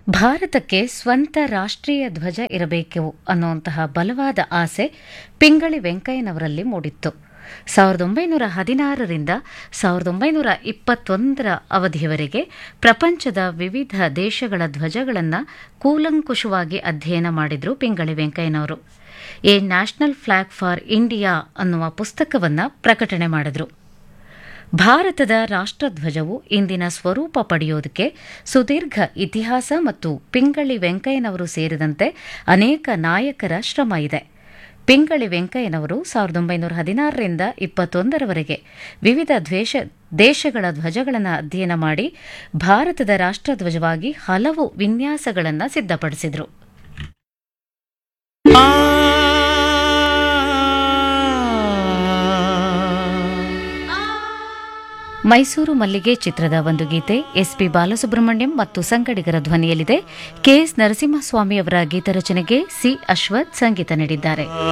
ಭಾರತಕ್ಕೆ ಸ್ವಂತ ರಾಷ್ಟ್ರೀಯ ಧ್ವಜ ಇರಬೇಕು ಅನ್ನುವಂತಹ ಬಲವಾದ ಆಸೆ ಪಿಂಗಳಿ ವೆಂಕಯ್ಯನವರಲ್ಲಿ ಮೂಡಿತ್ತು ಸಾವಿರದ ಒಂಬೈನೂರ ಹದಿನಾರರಿಂದ ಸಾವಿರದ ಒಂಬೈನೂರ ಇಪ್ಪತ್ತೊಂದರ ಅವಧಿಯವರೆಗೆ ಪ್ರಪಂಚದ ವಿವಿಧ ದೇಶಗಳ ಧ್ವಜಗಳನ್ನು ಕೂಲಂಕುಷವಾಗಿ ಅಧ್ಯಯನ ಮಾಡಿದ್ರು ಪಿಂಗಳಿ ವೆಂಕಯ್ಯನವರು a national flag for India ಅನ್ನುವ ಪುಸ್ತಕವನ್ನು ಪ್ರಕಟಣೆ ಮಾಡಿದ್ರು ಭಾರತದ ರಾಷ್ಟ್ರಧ್ವಜವು ಇಂದಿನ ಸ್ವರೂಪ ಪಡೆಯೋದಕ್ಕೆ ಸುದೀರ್ಘ ಇತಿಹಾಸ ಮತ್ತು ಪಿಂಗಳಿ ವೆಂಕಯ್ಯನವರು ಸೇರಿದಂತೆ ಅನೇಕ ನಾಯಕರ ಶ್ರಮ ಇದೆ ಪಿಂಗಳಿ ವೆಂಕಯ್ಯನವರು ಸಾವಿರದ ಒಂಬೈನೂರ ಹದಿನಾರರಿಂದ ಇಪ್ಪತ್ತೊಂದರವರೆಗೆ ವಿವಿಧ ದ್ವೇಷ ದೇಶಗಳ ಧ್ವಜಗಳನ್ನು ಅಧ್ಯಯನ ಮಾಡಿ ಭಾರತದ ರಾಷ್ಟ್ರಧ್ವಜವಾಗಿ ಹಲವು ವಿನ್ಯಾಸಗಳನ್ನು ಸಿದ್ಧಪಡಿಸಿದರು ಮೈಸೂರು ಮಲ್ಲಿಗೆ ಚಿತ್ರದ ಒಂದು ಗೀತೆ ಎಸ್ಪಿ ಬಾಲಸುಬ್ರಹ್ಮಣ್ಯಂ ಮತ್ತು ಸಂಗಡಿಗರ ಧ್ವನಿಯಲ್ಲಿದೆ ಕೆಎಸ್ ನರಸಿಂಹಸ್ವಾಮಿ ಅವರ ಗೀತರಚನೆಗೆ ಸಿ ಅಶ್ವಥ್ ಸಂಗೀತ ನೀಡಿದ್ದಾರೆ